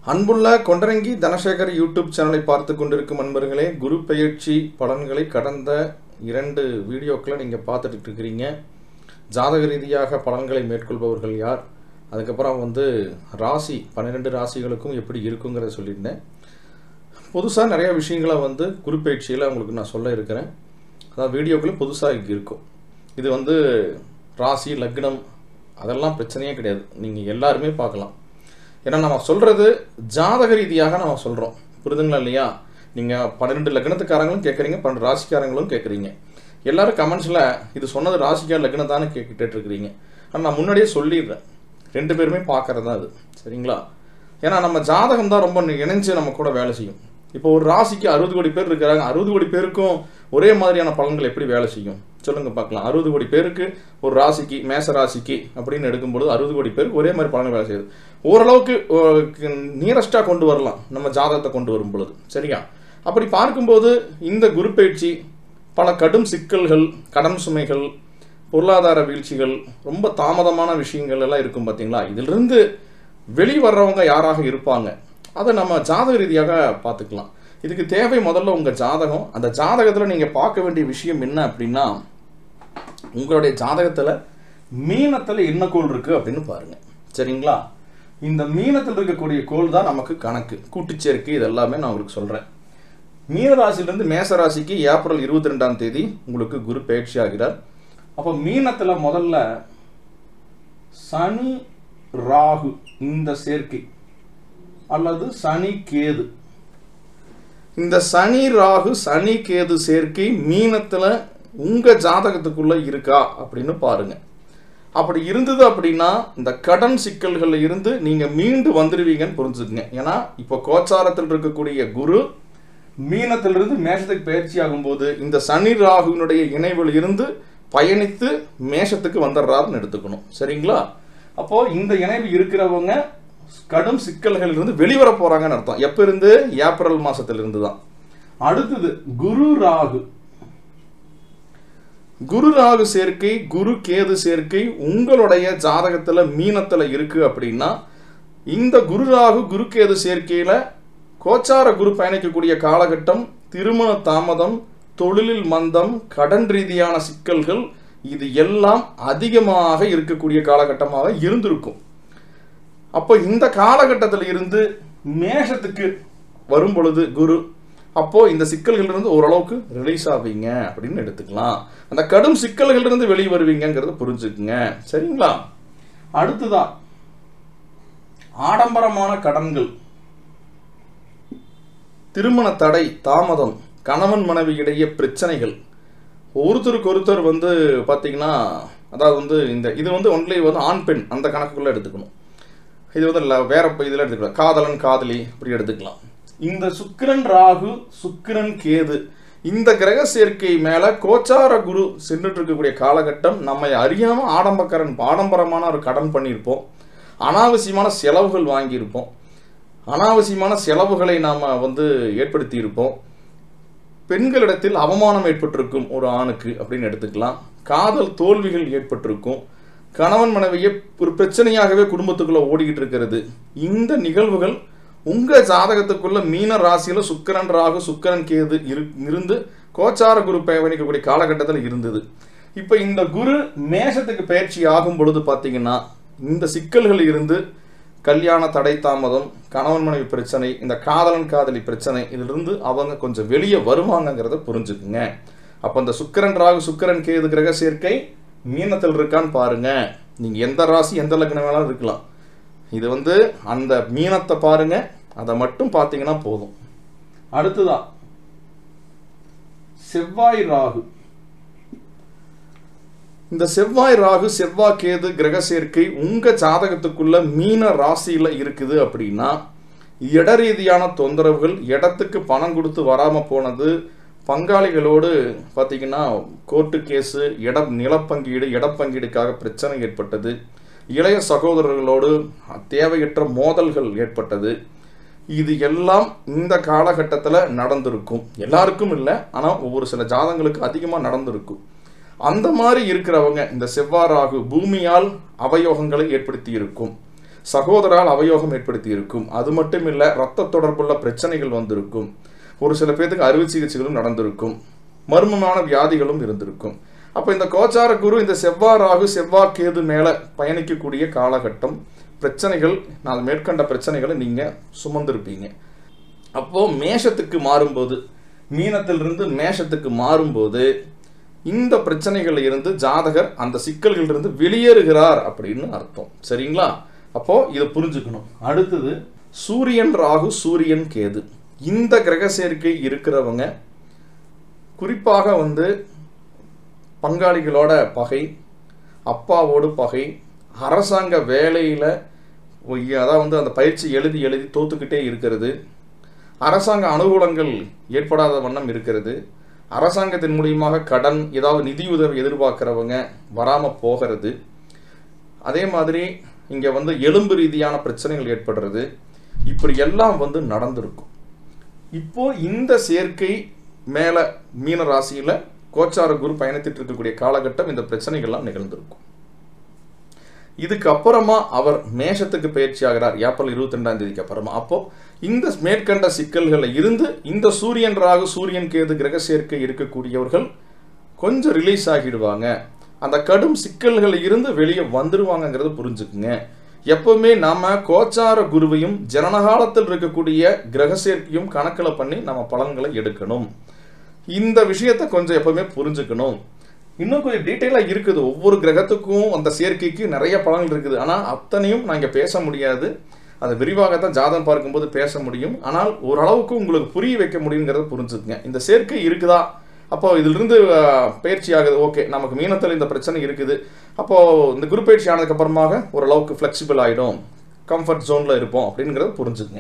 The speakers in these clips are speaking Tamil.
அன்புள்ள கொண்டரங்கி தனசேகர் யூடியூப் சேனலை பார்த்து கொண்டிருக்கும் அன்பர்களே குரு பெயர்ச்சி பலன்களை கடந்த இரண்டு வீடியோக்களை நீங்கள் பார்த்துட்டு இருக்கிறீங்க ஜாதக ரீதியாக பலன்களை மேற்கொள்பவர்கள் யார் அதுக்கப்புறம் வந்து ராசி பன்னிரெண்டு ராசிகளுக்கும் எப்படி இருக்குங்கிறத சொல்லியிருந்தேன் புதுசாக நிறைய விஷயங்களை வந்து குரு பயிற்சியில் உங்களுக்கு நான் சொல்ல இருக்கிறேன் அதாவது வீடியோக்களும் புதுசாக இருக்கும் இது வந்து ராசி லக்னம் அதெல்லாம் பிரச்சனையே கிடையாது நீங்கள் எல்லாருமே பார்க்கலாம் ஏன்னா நம்ம சொல்கிறது ஜாதக ரீதியாக நம்ம சொல்கிறோம் புரிதுங்களா இல்லையா நீங்கள் பன்னிரெண்டு லக்னத்துக்காரங்களும் கேட்குறீங்க பன்னெண்டு ராசிக்காரங்களும் கேட்குறீங்க எல்லாரும் கமெண்ட்ஸில் இது சொன்னது ராசிக்கா லக்னம் தானே கேட்டுட்டு இருக்கிறீங்க ஆனால் நான் முன்னாடியே சொல்லிடுறேன் ரெண்டு பேருமே பார்க்கறது தான் அது சரிங்களா ஏன்னா நம்ம ஜாதகம் தான் ரொம்ப இணைஞ்சு நம்ம கூட வேலை செய்யும் இப்போ ஒரு ராசிக்கு அறுபது கோடி பேர் இருக்கிறாங்க அறுபது கோடி பேருக்கும் ஒரே மாதிரியான பலன்கள் எப்படி வேலை செய்யும் சொல்லுங்க பார்க்கலாம் அறுபது கோடி பேருக்கு ஒரு ராசிக்கு மேச ராசிக்கு அப்படின்னு எடுக்கும்பொழுது அறுபது கோடி பேருக்கு ஒரே மாதிரி பலன்கள் வேலை செய்யுது ஓரளவுக்கு நியரஸ்டாக கொண்டு வரலாம் நம்ம ஜாதகத்தை கொண்டு வரும் பொழுது சரியா அப்படி பார்க்கும்போது இந்த குரு பயிற்சி பல கடும் சிக்கல்கள் கடன் சுமைகள் பொருளாதார வீழ்ச்சிகள் ரொம்ப தாமதமான விஷயங்கள் எல்லாம் இருக்கும் பார்த்தீங்களா இதிலிருந்து வெளிவர்றவங்க யாராக இருப்பாங்க அதை நம்ம ஜாதக ரீதியாக பார்த்துக்கலாம் இதுக்கு தேவை முதல்ல உங்கள் ஜாதகம் அந்த ஜாதகத்தில் நீங்கள் பார்க்க வேண்டிய விஷயம் என்ன அப்படின்னா உங்களுடைய ஜாதகத்தில் மீனத்தில் என்ன கோள் இருக்குது அப்படின்னு பாருங்கள் சரிங்களா இந்த மீனத்தில் இருக்கக்கூடிய கோள் தான் நமக்கு கணக்கு கூட்டுச்சேர்க்கை இது எல்லாமே நான் உங்களுக்கு சொல்கிறேன் மீன ராசியிலிருந்து மேச ராசிக்கு ஏப்ரல் இருபத்தி ரெண்டாம் தேதி உங்களுக்கு குரு பயிற்சி ஆகிறார் அப்போ மீனத்தில் முதல்ல சனி ராகு இந்த சேர்க்கை அல்லது சனி கேது இந்த சனி ராகு சனி கேது சேர்க்கை மீனத்தில் உங்கள் ஜாதகத்துக்குள்ளே இருக்கா அப்படின்னு பாருங்க அப்படி இருந்தது அப்படின்னா இந்த கடன் சிக்கல்களில் இருந்து நீங்கள் மீண்டு வந்துடுவீங்கன்னு புரிஞ்சுக்குங்க ஏன்னா இப்போ கோச்சாரத்தில் இருக்கக்கூடிய குரு மீனத்திலிருந்து மேஷத்துக்கு பயிற்சி ஆகும்போது இந்த சனி ராகுவினுடைய இணைவில் இருந்து பயணித்து மேஷத்துக்கு வந்துடுறாருன்னு எடுத்துக்கணும் சரிங்களா அப்போ இந்த இணைவு இருக்கிறவங்க கடும் சிக்கல்கள் இருந்து வெளிவர போறாங்கன்னு அர்த்தம் எப்ப இருந்து ஏப்ரல் மாசத்துல இருந்து தான் அடுத்தது குரு ராகு குரு ராகு சேர்க்கை குரு கேது சேர்க்கை உங்களுடைய ஜாதகத்துல மீனத்துல இருக்கு அப்படின்னா இந்த குரு ராகு குரு கேது சேர்க்கையில கோச்சார குரு பயணிக்கக்கூடிய காலகட்டம் திருமண தாமதம் தொழிலில் மந்தம் கடன் ரீதியான சிக்கல்கள் இது எல்லாம் அதிகமாக இருக்கக்கூடிய காலகட்டமாக இருந்திருக்கும் அப்போ இந்த காலகட்டத்தில் இருந்து மேஷத்துக்கு வரும் பொழுது குரு அப்போ இந்த சிக்கல்கள் இருந்து ஓரளவுக்கு ரிலீஸ் ஆவீங்க அப்படின்னு எடுத்துக்கலாம் அந்த கடும் சிக்கல்கள் இருந்து வெளியே வருவீங்கிறத புரிஞ்சுக்குங்க சரிங்களா அடுத்துதான் ஆடம்பரமான கடன்கள் திருமண தடை தாமதம் கணவன் மனைவி இடையே பிரச்சனைகள் ஒருத்தருக்கு ஒருத்தர் வந்து பார்த்தீங்கன்னா அதாவது வந்து இந்த இது வந்து ஒன்லி வந்து ஆண் பெண் அந்த கணக்குக்குள்ளே எடுத்துக்கணும் இது வந்து இல்லை வேற இதில் எடுத்துக்கலாம் காதலன் காதலி அப்படி எடுத்துக்கலாம் இந்த சுக்கிரன் ராகு சுக்கிரன் கேது இந்த கிரக சேர்க்கை மேல கோச்சார குரு சென்றுட்டு இருக்கக்கூடிய காலகட்டம் நம்மை அறியாம ஆடம்பரக்கரன் ஆடம்பரமான ஒரு கடன் பண்ணியிருப்போம் அனாவசியமான செலவுகள் வாங்கியிருப்போம் அனாவசியமான செலவுகளை நாம் வந்து ஏற்படுத்தி இருப்போம் பெண்களிடத்தில் அவமானம் ஏற்பட்டிருக்கும் ஒரு ஆணுக்கு அப்படின்னு எடுத்துக்கலாம் காதல் தோல்விகள் ஏற்பட்டிருக்கும் கணவன் மனைவியை ஒரு பிரச்சனையாகவே குடும்பத்துக்குள்ள ஓடிக்கிட்டு இருக்கிறது இந்த நிகழ்வுகள் உங்க ஜாதகத்துக்குள்ள மீன ராசியில சுக்கரன் ராகு சுக்கரன் கேது இருந்து கோச்சார குரு பயணிக்கக்கூடிய காலகட்டத்தில் இருந்தது இப்ப இந்த குரு மேஷத்துக்கு பயிற்சி ஆகும் பொழுது பாத்தீங்கன்னா இந்த சிக்கல்கள் இருந்து கல்யாண தடை தாமதம் கணவன் மனைவி பிரச்சனை இந்த காதலன் காதலி பிரச்சனை இதிலிருந்து அவங்க கொஞ்சம் வெளியே வருவாங்கங்கிறத புரிஞ்சுக்குங்க அப்போ இந்த சுக்கரன் ராகு சுக்கரன் கேது கிரக சேர்க்கை மீனத்தில் இருக்கான்னு பாருங்க நீங்க எந்த ராசி எந்த லக்னம் வேணாலும் இருக்கலாம் இது வந்து அந்த மீனத்தை பாருங்க அதை மட்டும் பார்த்தீங்கன்னா போதும் அடுத்ததா செவ்வாய் ராகு இந்த செவ்வாய் ராகு செவ்வாய் கேது கிரக சேர்க்கை உங்க ஜாதகத்துக்குள்ள மீன ராசியில இருக்குது அப்படின்னா இட ரீதியான தொந்தரவுகள் இடத்துக்கு பணம் கொடுத்து வராம போனது பங்காளிகளோடு பார்த்தீங்கன்னா கோர்ட்டு கேஸு இட நிலப்பங்கீடு இடப்பங்கீடுக்காக பிரச்சனை ஏற்பட்டது இளைய சகோதரர்களோடு தேவையற்ற மோதல்கள் ஏற்பட்டது இது எல்லாம் இந்த காலகட்டத்தில் நடந்திருக்கும் எல்லாருக்கும் இல்லை ஆனால் ஒவ்வொரு சில ஜாதங்களுக்கு அதிகமாக நடந்திருக்கும் அந்த மாதிரி இருக்கிறவங்க இந்த செவ்வாறாகு பூமியால் அவயோகங்களை ஏற்படுத்தி இருக்கும் சகோதரால் அவயோகம் ஏற்படுத்தி இருக்கும் அது மட்டும் இல்லை ரத்த தொடர்புள்ள பிரச்சனைகள் வந்திருக்கும் ஒரு சில பேர்த்துக்கு அறுவை சிகிச்சைகளும் நடந்திருக்கும் மர்மமான வியாதிகளும் இருந்திருக்கும் அப்போ இந்த கோச்சார குரு இந்த செவ்வாய் ராகு செவ்வாய் கேது மேலே பயணிக்கக்கூடிய காலகட்டம் பிரச்சனைகள் நான் மேற்கண்ட பிரச்சனைகளை நீங்கள் சுமந்திருப்பீங்க அப்போது மேஷத்துக்கு மாறும்போது மீனத்திலிருந்து மேஷத்துக்கு மாறும்போது இந்த பிரச்சனைகள் இருந்து ஜாதகர் அந்த சிக்கல்கள் இருந்து வெளியேறுகிறார் அப்படின்னு அர்த்தம் சரிங்களா அப்போ இதை புரிஞ்சுக்கணும் அடுத்தது சூரியன் ராகு சூரியன் கேது இந்த கிரக சேர்க்கை இருக்கிறவங்க குறிப்பாக வந்து பங்காளிகளோட பகை அப்பாவோடு பகை அரசாங்க வேலையில் அதான் வந்து அந்த பயிற்சி எழுதி எழுதி தோத்துக்கிட்டே இருக்கிறது அரசாங்க அனுகூலங்கள் ஏற்படாத வண்ணம் இருக்கிறது அரசாங்கத்தின் மூலியமாக கடன் ஏதாவது நிதியுதவி எதிர்பார்க்குறவங்க வராமல் போகிறது அதே மாதிரி இங்கே வந்து எலும்பு ரீதியான பிரச்சனைகள் ஏற்படுறது இப்படி எல்லாம் வந்து நடந்திருக்கும் இப்போ இந்த சேர்க்கை மேலே மீன ராசியில் கோச்சார குரு பயணித்துட்டு இருக்கக்கூடிய காலகட்டம் இந்த பிரச்சனைகள்லாம் நிகழ்ந்திருக்கும் இதுக்கு அப்புறமா அவர் மேஷத்துக்கு பயிற்சி ஆகிறார் ஏப்ரல் இருபத்தி ரெண்டாம் தேதிக்கு அப்புறமா அப்போ இந்த மேற்கண்ட சிக்கல்களில் இருந்து இந்த சூரியன் ராகு சூரியன் கேது கிரக சேர்க்கை இருக்கக்கூடியவர்கள் கொஞ்சம் ரிலீஸ் ஆகிடுவாங்க அந்த கடும் சிக்கல்களில் இருந்து வெளியே வந்துடுவாங்கங்கிறத புரிஞ்சுக்குங்க எப்பவுமே நாம கோச்சார குருவையும் ஜனனகாலத்தில் இருக்கக்கூடிய கிரக சேர்க்கையும் கணக்கில் பண்ணி நம்ம பலன்களை எடுக்கணும் இந்த விஷயத்தை கொஞ்சம் எப்பவுமே புரிஞ்சுக்கணும் இன்னும் கொஞ்சம் டீட்டெயிலாக இருக்குது ஒவ்வொரு கிரகத்துக்கும் அந்த சேர்க்கைக்கு நிறைய பலன்கள் இருக்குது ஆனால் அத்தனையும் நான் இங்கே பேச முடியாது அதை விரிவாகத்தான் ஜாதகம் பார்க்கும்போது பேச முடியும் ஆனால் ஓரளவுக்கு உங்களுக்கு புரிய வைக்க முடியுங்கிறத புரிஞ்சுக்குங்க இந்த சேர்க்கை இருக்குதா அப்போ இதிலிருந்து அஹ், பயிற்சி ஆகுது ஓகே நமக்கு மீனத்தில் இந்த பிரச்சனை இருக்குது அப்போ இந்த குரு பயிற்சி ஆனதுக்கு அப்புறமாக ஓரளவுக்கு ஃப்ளெக்சிபிள் ஆகிடும் கம்ஃபர்ட் ஜோனில் இருப்போம் அப்படிங்கிறத புரிஞ்சுக்குங்க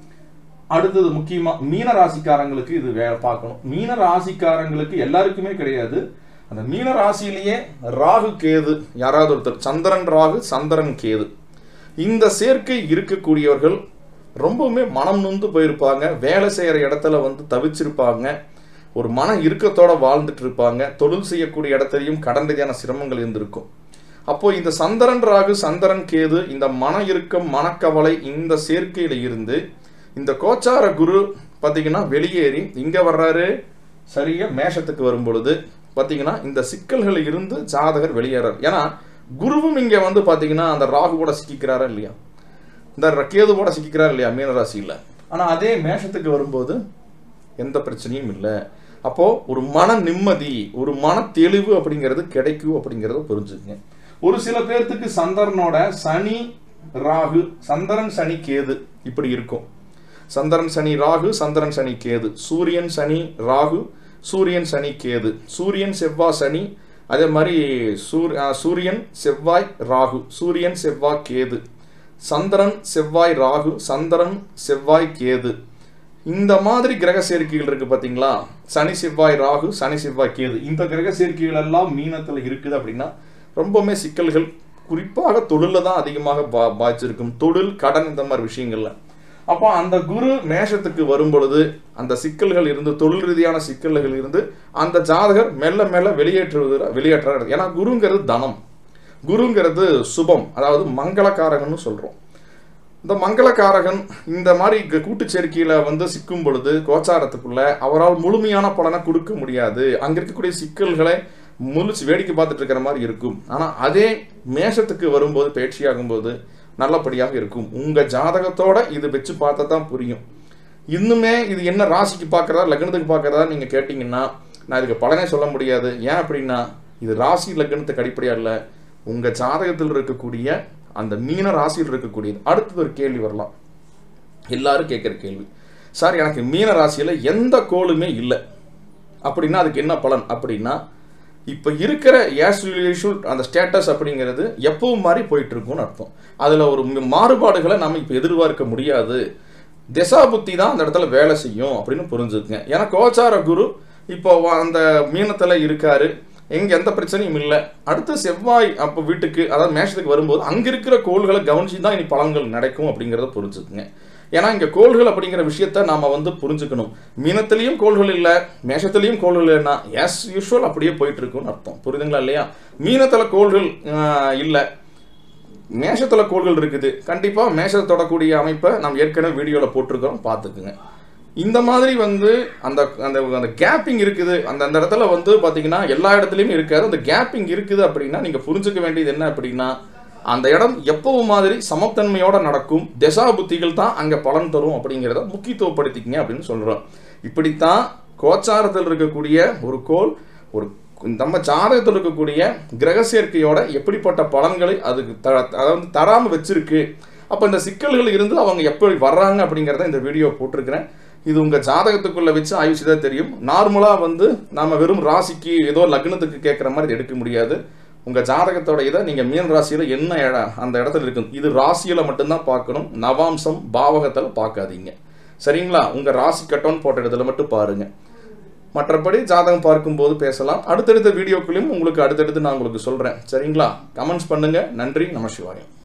அடுத்தது முக்கியமா மீன ராசிக்காரங்களுக்கு இது வே பார்க்கணும் மீன ராசிக்காரங்களுக்கு எல்லாருக்குமே கிடையாது அந்த மீன ராசியிலேயே ராகு கேது யாராவது ஒருத்தர் சந்திரன் ராகு சந்திரன் கேது இந்த சேர்க்கை இருக்கக்கூடியவர்கள் ரொம்பவுமே மனம் நொந்து போயிருப்பாங்க வேலை செய்கிற இடத்துல வந்து தவிச்சிருப்பாங்க ஒரு மன இறுக்கத்தோட வாழ்ந்துட்டு இருப்பாங்க தொழில் செய்யக்கூடிய இடத்துலையும் கடன் ரீதியான சிரமங்கள் இருந்திருக்கும் அப்போ இந்த சந்திரன் ராகு சந்திரன் கேது இந்த மன இறுக்கம் மனக்கவலை இந்த சேர்க்கையில இருந்து இந்த கோச்சார குரு பார்த்தீங்கன்னா வெளியேறி இங்க வர்றாரு சரியா மேஷத்துக்கு வரும் பொழுது பார்த்தீங்கன்னா இந்த சிக்கல்கள் இருந்து ஜாதகர் வெளியேறார் ஏன்னா குருவும் இங்க வந்து பார்த்தீங்கன்னா அந்த ராகுவோட சிக்கிக்கிறாரா இல்லையா இந்த கேதுவோட சிக்கிக்கிறார் இல்லையா மீனராசியில் ஆனா அதே மேஷத்துக்கு வரும்போது எந்த பிரச்சனையும் இல்லை அப்போ ஒரு மன நிம்மதி ஒரு மன தெளிவு அப்படிங்கிறது கிடைக்கும் அப்படிங்கிறத புரிஞ்சுக்கங்க ஒரு சில பேர்த்துக்கு சந்திரனோட சனி ராகு சந்திரன் சனி கேது இப்படி இருக்கும் சந்திரன் சனி ராகு சந்திரன் சனி கேது சூரியன் சனி ராகு சூரியன் சனி கேது சூரியன் செவ்வாய் சனி அதே மாதிரி சூர் ஆ, சூரியன் செவ்வாய் ராகு சூரியன் செவ்வாய் கேது சந்திரன் செவ்வாய் ராகு சந்திரன் செவ்வாய் கேது இந்த மாதிரி கிரக சேர்க்கைகள் இருக்கு பாத்தீங்களா சனி செவ்வாய் ராகு சனி செவ்வாய் கேது இந்த கிரக சேர்க்கைகள் எல்லாம் மீனத்துல இருக்குது அப்படின்னா ரொம்பவுமே சிக்கல்கள் குறிப்பாக தொழில தான் அதிகமாக பா பாய்ச்சிருக்கும் தொழில் கடன் இந்த மாதிரி விஷயங்கள்ல அப்போ அந்த குரு மேஷத்துக்கு வரும் பொழுது அந்த சிக்கல்கள் இருந்து தொழில் ரீதியான சிக்கல்கள் இருந்து அந்த ஜாதகர் மெல்ல மெல்ல வெளியேற்றுவது வெளியேற்ற ஏன்னா குருங்கிறது தனம் குருங்கிறது சுபம் அதாவது மங்களகாரகன்னு சொல்றோம் இந்த மங்களகாரகன் இந்த மாதிரி க- கூட்டுச் சேர்க்கையில வந்து சிக்கும் பொழுது கோச்சாரத்துக்குள்ள அவரால் முழுமையான பலனை கொடுக்க முடியாது அங்க இருக்கக்கூடிய சிக்கல்களை முழிச்சு வேடிக்கை பார்த்துட்டு இருக்கிற மாதிரி இருக்கும் ஆனா அதே மேஷத்துக்கு வரும்போது பயிற்சியாகும்போது நல்லபடியாக இருக்கும் உங்க ஜாதகத்தோட இது வச்சு பார்த்தா தான் புரியும் இன்னுமே இது என்ன ராசிக்கு பார்க்கறதா லக்னத்துக்கு பார்க்கறதா நீங்க கேட்டீங்கன்னா நான் இதுக்கு பலனே சொல்ல முடியாது ஏன் அப்படின்னா இது ராசி லக்னத்துக்கு அடிப்படையா இல்லை உங்க ஜாதகத்தில் இருக்கக்கூடிய அந்த மீன ராசியில் இருக்கக்கூடியது அடுத்தது ஒரு கேள்வி வரலாம் எல்லாரும் கேட்குற கேள்வி சார் எனக்கு மீன ராசியில் எந்த கோளுமே இல்லை அப்படின்னா அதுக்கு என்ன பலன் அப்படின்னா இப்போ இருக்கிற ஏஸ் யூஷுவல் அந்த ஸ்டேட்டஸ் அப்படிங்கிறது எப்பவும் மாதிரி போயிட்டு இருக்கும்னு அர்த்தம் அதில் ஒரு மி- மாறுபாடுகளை நம்ம இப்போ எதிர்பார்க்க முடியாது திசா புத்தி தான் அந்த இடத்துல வேலை செய்யும் அப்படின்னு புரிஞ்சுக்குங்க ஏன்னா கோச்சார குரு இப்போ வ- அந்த மீனத்தில் இருக்காரு எங்க எந்த பிரச்சனையும் இல்லை அடுத்து செவ்வாய் அப்போ வீட்டுக்கு அதாவது மேஷத்துக்கு வரும்போது அங்க இருக்கிற கோள்களை கவனிச்சு தான் இனி பலன்கள் நடக்கும் அப்படிங்கிறத புரிஞ்சுக்குங்க ஏன்னா இங்க கோள்கள் அப்படிங்கிற விஷயத்த நாம வந்து புரிஞ்சுக்கணும் மீனத்திலையும் கோள்கள் இல்லை மேஷத்திலையும் கோள்கள் இல்லைன்னா எஸ் யூஷுவல் அப்படியே போயிட்டு இருக்கும்னு அர்த்தம் புரியுதுங்களா இல்லையா மீனத்துல கோள்கள் ஆஹ், இல்லை மேஷத்தில் கோள்கள் இருக்குது கண்டிப்பாக மேஷத்தை தொடக்கூடிய அமைப்பை நாம் ஏற்கனவே வீடியோவில் போட்டிருக்கிறோம் பார்த்துக்குங்க இந்த மாதிரி வந்து அந்த அந்த அந்த கேப்பிங் இருக்குது அந்த அந்த இடத்துல வந்து பார்த்தீங்கன்னா எல்லா இடத்துலையுமே இருக்காது அந்த கேப்பிங் இருக்குது அப்படின்னா நீங்கள் புரிஞ்சுக்க வேண்டியது என்ன அப்படின்னா அந்த இடம் எப்பவும் மாதிரி சமத்தன்மையோட நடக்கும் திசா புத்திகள் தான் அங்கே பலன் தரும் அப்படிங்கிறத முக்கியத்துவப்படுத்திக்கங்க அப்படின்னு சொல்கிறோம் இப்படித்தான் கோச்சாரத்தில் இருக்கக்கூடிய ஒரு கோள் ஒரு நம்ம ஜாதகத்தில் இருக்கக்கூடிய கிரக சேர்க்கையோட எப்படிப்பட்ட பலன்களை அதுக்கு த அதாவது தராமல் வச்சிருக்கு அப்போ இந்த சிக்கல்கள் இருந்து அவங்க எப்படி வர்றாங்க அப்படிங்கிறத இந்த வீடியோ போட்டிருக்கிறேன் இது உங்கள் ஜாதகத்துக்குள்ளே வச்சு ஆய்வு செய்தால் தெரியும் நார்மலாக வந்து நாம் வெறும் ராசிக்கு ஏதோ லக்னத்துக்கு கேட்குற மாதிரி இது எடுக்க முடியாது உங்கள் ஜாதகத்தோட இதை நீங்கள் மீன் ராசியில் என்ன இடம் அந்த இடத்துல இருக்கும் இது ராசியில் மட்டும்தான் பார்க்கணும் நவாம்சம் பாவகத்தில் பார்க்காதீங்க சரிங்களா உங்கள் ராசி கட்டோன்னு போட்ட இடத்துல மட்டும் பாருங்கள் மற்றபடி ஜாதகம் பார்க்கும்போது பேசலாம் அடுத்தடுத்த வீடியோக்குள்ளேயும் உங்களுக்கு அடுத்தடுத்து நான் உங்களுக்கு சொல்கிறேன் சரிங்களா கமெண்ட்ஸ் பண்ணுங்கள் நன்றி நமசிவாயம்